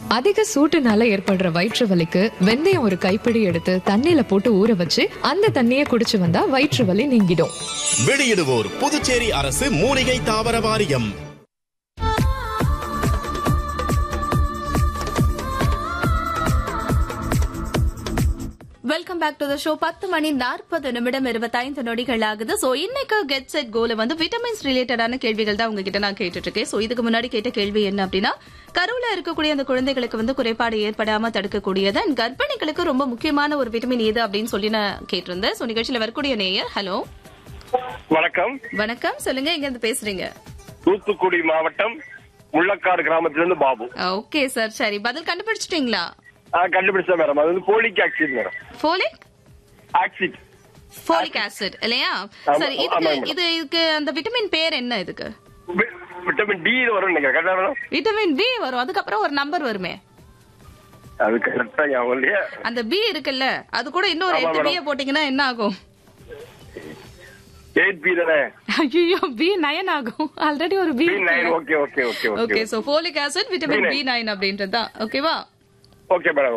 அதிக சூட்டுனால ஏற்படுற வயிற்று வலிக்கு வெந்தயம் ஒரு கைப்பிடி எடுத்து தண்ணியில போட்டு ஊற வச்சு அந்த தண்ணியை குடிச்சு வந்தா வயிற்று வலி நீங்கிடும் வெளியிடுவோர் புதுச்சேரி அரசு மூலிகை தாவர வாரியம் welcome back to the show பத்து மணி நாற்பது நிமிடம் இருபத்தைந்து நொடிகள் ஆகுது சோ இன்னைக்கு கெட் செட் கோல வந்து விட்டமின்ஸ் ரிலேட்டடான கேள்விகள் தான் உங்ககிட்ட நான் கேட்டுட்டு இருக்கேன் சோ இதுக்கு முன்னாடி கேட்ட கேள்வி என்ன அப்படின்னா கருவுல இருக்கக்கூடிய அந்த குழந்தைகளுக்கு வந்து குறைபாடு ஏற்படாம தடுக்கக்கூடியது and கர்ப்பிணிகளுக்கு ரொம்ப முக்கியமான ஒரு விட்டமின் எது அப்படின்னு சொல்லி நான் கேட்டிருந்தேன் சோ நிகழ்ச்சியில வரக்கூடிய நேயர் ஹலோ வணக்கம் வணக்கம் சொல்லுங்க எங்க இருந்து பேசுறீங்க தூத்துக்குடி மாவட்டம் முள்ளக்காடு கிராமத்திலிருந்து பாபு ஓகே சார் சரி பதில் கண்டுபிடிச்சிட்டீங்களா ஆ, கண்டுபிடிச்சேன் மேடம் அது வந்து folic acid madam folic acid folic acid இல்லையா ஆமா, சரி இதுக்கு ஆமாங்க மேடம். இது இதுக்கு அந்த விட்டமின் பேர் என்ன இதுக்கு வி- விட்டமின் டி வரும் நீங்க கரெக்டா மேடம் விட்டமின் பி வரும் அதுக்கப்புறம் ஒரு நம்பர் வருமே அது கரெக்டா ஞாபகம் இல்லையா அந்த பி இருக்குல்ல அது கூட இன்னொரு ஆமா, எட்டு மேடம். பிய போட்டீங்கன்னா என்ன ஆகும் எயிட் பி தானே ஐயோ பி நயன் ஆகும் ஆல்ரெடி ஒரு B B nine okay okay okay okay okay so folic acid vitamin B9. B nine அப்படின்றது தான் ஓகேவா ஓகே மேடம்